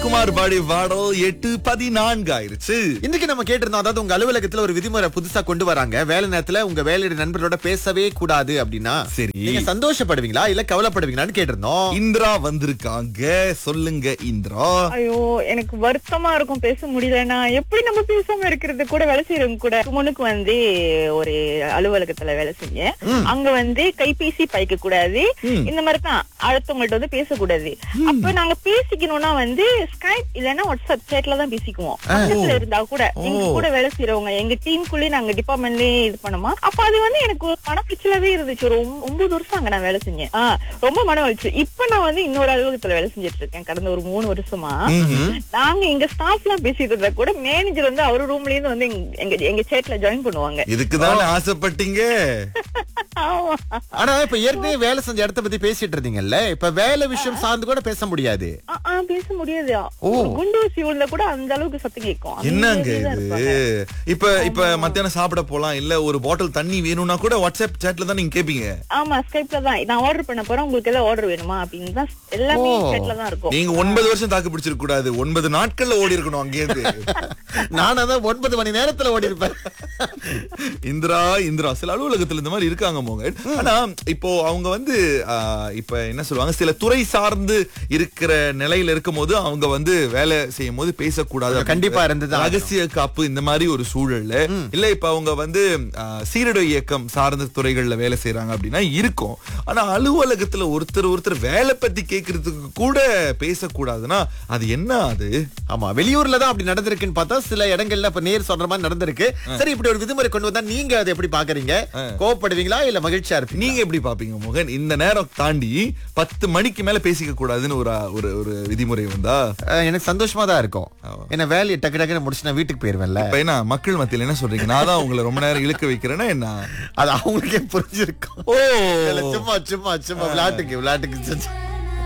ராஜ்குமார் பாடி பாடல் எட்டு பதினான்கு ஆயிருச்சு இன்னைக்கு நம்ம கேட்டிருந்தோம் அதாவது உங்க அலுவலகத்துல ஒரு விதிமுறை புதுசா கொண்டு வராங்க வேலை நேரத்துல உங்க வேலையோட நண்பரோட பேசவே கூடாது அப்படின்னா சரி. நீங்க சந்தோஷப்படுவீங்களா இல்ல கவலைப்படுவீங்களான்னு கேட்டிருந்தோம் இந்திரா வந்திருக்காங்க சொல்லுங்க இந்திரா ஐயோ எனக்கு வருத்தமா இருக்கும் பேச முடியலன்னா எப்படி நம்ம பேசாம இருக்கிறது கூட வேலை செய்யறவங்க கூட முன்னுக்கு வந்து ஒரு அலுவலகத்துல வேலை செஞ்சேன் அங்க வந்து கைபேசி பைக்க கூடாது இந்த மாதிரி தான் அடுத்தவங்கள்ட்ட வந்து பேசக்கூடாது அப்ப நாங்க பேசிக்கணும்னா வந்து ஸ்கைப் இல்லைன்னா வாட்ஸ்அப் சேட்ல தான் பேசிக்குவோம் பக்கத்துல இருந்தா கூட எங்க கூட வேலை செய்யறவங்க எங்க டீமுக்குள்ளே நாங்க டிபார்ட்மெண்ட்லயே இது பண்ணுமா அப்ப அது வந்து எனக்கு ஒரு மனப்பிச்சலாவே இருந்துச்சு ஒரு ஒம்ப- ஒன்பது வருஷம் அங்க நான் வேலை செஞ்சேன் ஆஹ் ரொம்ப மன வலிச்சு இப்ப நான் வந்து இன்னொரு அலுவலகத்துல வேலை செஞ்சுட்டு இருக்கேன் கடந்த ஒரு மூணு வருஷமா நாங்க எங்க ஸ்டாஃப் எல்லாம் பேசிட்டு இருந்தா கூட மேனேஜர் வந்து அவர் ரூம்ல இருந்து வந்து எங்க- எங்க எங்க சேட்ல ஜாயின் பண்ணுவாங்க இதுக்குதானே ஆசைப்பட்டீங்க ஆமா ஆனா இப்ப ஏற்கனவே வேலை செஞ்ச இடத்த பத்தி பேசிட்டு இருந்தீங்கல்ல இப்ப வேலை விஷயம் சார்ந்து கூட பேச முடியாது ஆ, ஆ, பேச முடியாது ஓ. ஒரு குண்டூசி உள்ள கூட அந்த அளவுக்கு சத்தம் கேட்கும் அந்த என்னங்க மாதிரி தான் இது இருப்பாங்க. இப்ப இப்ப மத்தியானம் சாப்பிட போலாம் இல்ல ஒரு பாட்டில் தண்ணி வேணும்னா கூட வாட்ஸ்அப் சேட்ல தான் நீங்க கேப்பீங்க ஆமா ஸ்கைப்ல தான் நான் ஆர்டர் பண்ண போறேன் உங்களுக்கு எல்லாம் ஆர்டர் வேணுமா அப்படின்னு தான் எல்லாமே ஓ. சேட்ல தான் இருக்கும் நீங்க ஒன்பது வருஷம் தாக்கு பிடிச்சிருக்க கூடாது ஒன்பது நாட்கள்ல ஓடி இருக்கணும் அங்கேயிருந்து நானும் தான் ஒன்பது மணி நேரத்துல ஓடி இருப்பேன் இந்திரா இந்திரா சில அலுவலகத்துல இந்த மாதிரி இருக்காங்க மோகன் ஆனா இப்போ அவங்க வந்து ஆ, இப்ப என்ன சொல்லுவாங்க சில துறை சார்ந்து இருக்கிற நிலையில இருக்கும் போது அவங்க வந்து வேலை செய்யும் போது பேசக்கூடாது அப்படிங்கிற கண்டிப்பா இருந்துதான் ரகசிய காப்பு இந்த மாதிரி ஒரு சூழல்ல இல்ல இப்ப அவங்க வந்து ஆ, சீரட இயக்கம் சார்ந்த துறைகள்ல வேலை செய்யறாங்க அப்படின்னா இருக்கும் ஆனா அலுவலகத்துல ஒருத்தர் ஒருத்தர் வேலை பத்தி கேக்குறதுக்கு கூட பேசக்கூடாதுன்னா அது என்ன அது ஆமா வெளியூர்ல தான் அப்படி நடந்திருக்குன்னு பார்த்தா சில இடங்கள்ல இப்ப நேர் சொல்ற மாதிரி நடந்திருக்கு சரி இப்படி ஒரு விதிமுறை கொண்டு வந்தா நீங்க அதை எப்படி பாக்குறீங்க கோவப்படுவீங்களா இல்ல மகிழ்ச்சியா இருப்பீங்க நீங்க எப்படி பாப்பீங்க மோகன் இந்த நேரம் தாண்டி பத்து மணிக்கு மேல பேசிக்க கூடாதுன்னு ஒரு ஒரு ஒரு விதிமுறை வந்தா அஹ், எனக்கு சந்தோஷமா தான் இருக்கும் என்ன வேலையை டக்கு டக்குன்னு முடிச்சு நான் வீட்டுக்கு போயிருவேன்ல இப்ப என்ன மக்கள் மத்தியில என்ன சொல்றீங்க நான் தான் உங்களை ரொம்ப நேரம் இழுக்க வைக்கிறேன்னா என்ன அது அவங்களுக்கே புரிஞ்சிருக்கும் ஓ இல்ல, சும்மா சும்மா சும்மா விளையாட்டுக்கு விளையாட்டுக்கு